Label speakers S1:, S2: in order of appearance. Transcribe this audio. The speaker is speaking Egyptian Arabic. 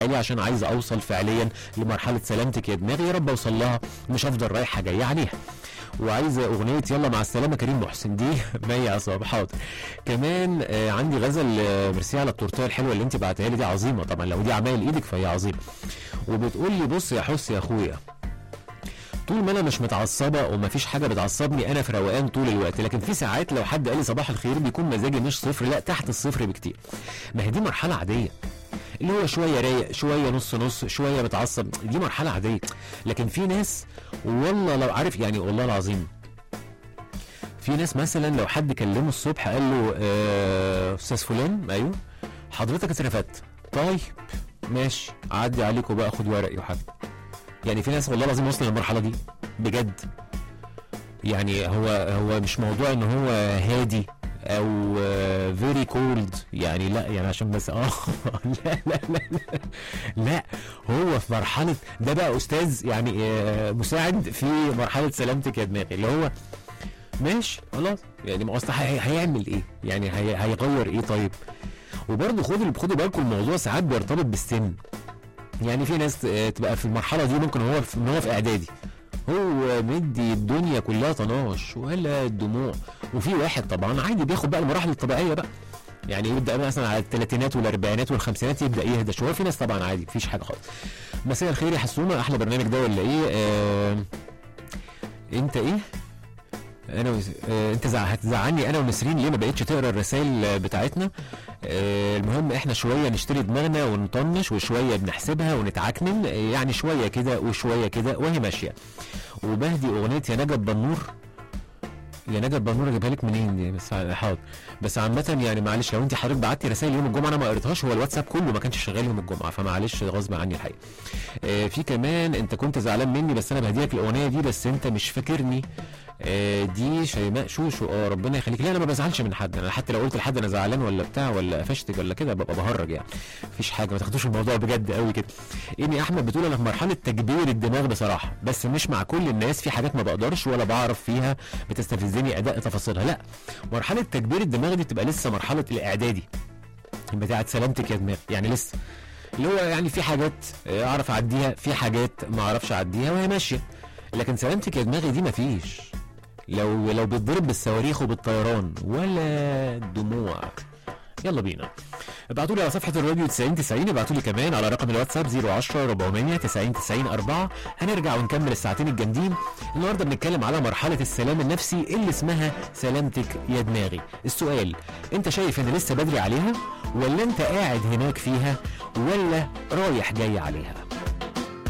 S1: لي عشان عايز اوصل فعليا لمرحله سلامتك يا دماغي يا رب اوصل لها مش هفضل رايحه جايه عليها وعايزه اغنيه يلا مع السلامه كريم محسن دي مي عصام حاضر كمان آه عندي غزل آه ميرسي على التورتيه الحلوه اللي انت بعتها لي دي عظيمه طبعا لو دي عمايل ايدك فهي عظيمه وبتقول لي بص يا حس يا اخويا طول ما انا مش متعصبه ومفيش حاجه بتعصبني انا في روقان طول الوقت لكن في ساعات لو حد قال لي صباح الخير بيكون مزاجي مش صفر لا تحت الصفر بكتير ما هي دي مرحله عاديه اللي هو شويه رايق شويه نص نص شويه متعصب دي مرحله عاديه لكن في ناس والله لو عارف يعني والله العظيم في ناس مثلا لو حد كلمه الصبح قال له آه، استاذ فلان ايوه حضرتك اترفدت طيب ماشي عدي عليكم بقى خد ورقي وحاجه يعني في ناس والله العظيم وصل للمرحله دي بجد يعني هو هو مش موضوع ان هو هادي او فيري كولد يعني لا يعني عشان بس اه لا لا لا لا لا هو في مرحله ده بقى استاذ يعني آه، مساعد في مرحله سلامتك يا دماغي اللي هو ماشي خلاص يعني ما اصل هي- هيعمل ايه؟ يعني هي هيغير ايه طيب؟ وبرضه خدوا خدوا بالكم الموضوع ساعات بيرتبط بالسن يعني في ناس آه، تبقى في المرحله دي ممكن هو في ان هو في اعدادي هو مدي الدنيا كلها طناش ولا الدموع وفي واحد طبعا عادي بياخد بقى المراحل الطبيعيه بقى يعني يبدا مثلا على الثلاثينات والاربعينات والخمسينات يبدا يهدى شويه في ناس طبعا عادي مفيش حاجه خالص مساء الخير يا حسومه احلى برنامج ده ولا ايه آه انت ايه انا وز... آه انت زع... هتزعلني انا ونسرين ليه ما بقتش تقرا الرسائل آه، بتاعتنا آه المهم احنا شويه نشتري دماغنا ونطنش وشويه بنحسبها ونتعكنن آه يعني شويه كده وشويه كده وهي ماشيه وبهدي اغنيه يا نجا بنور يا نجا بنور اجيبها لك منين دي بس حاضر بس عامة يعني معلش لو انت حضرتك بعتي رسائل يوم الجمعة انا ما قريتهاش هو الواتساب كله ما كانش شغال يوم الجمعة فمعلش غصب عني الحقيقة. آه في كمان انت كنت زعلان مني بس انا بهديلك الاغنية دي بس انت مش فاكرني آه دي شيماء شوشو اه ربنا يخليك لا انا ما بزعلش من حد انا حتى لو قلت لحد انا زعلان ولا بتاع ولا قفشتك ولا كده ببقى بهرج يعني مفيش حاجه ما تاخدوش الموضوع بجد قوي كده ايمي احمد بتقول انا في مرحله تكبير الدماغ بصراحه بس مش مع كل الناس في حاجات ما بقدرش ولا بعرف فيها بتستفزني اداء تفاصيلها لا مرحله تكبير الدماغ دي بتبقى لسه مرحله الاعدادي بتاعت سلامتك يا دماغ يعني لسه اللي هو يعني في حاجات آه، اعرف اعديها في حاجات ما اعرفش اعديها وهي ماشيه لكن سلامتك يا دماغي دي مفيش لو لو بتضرب بالصواريخ وبالطيران ولا دموع يلا بينا ابعتوا لي على صفحه الراديو 90 90 ابعتوا لي كمان على رقم الواتساب 010 400 90 90 4 هنرجع ونكمل الساعتين الجامدين النهارده بنتكلم على مرحله السلام النفسي اللي اسمها سلامتك يا دماغي السؤال انت شايف ان لسه بدري عليها ولا انت قاعد هناك فيها ولا رايح جاي عليها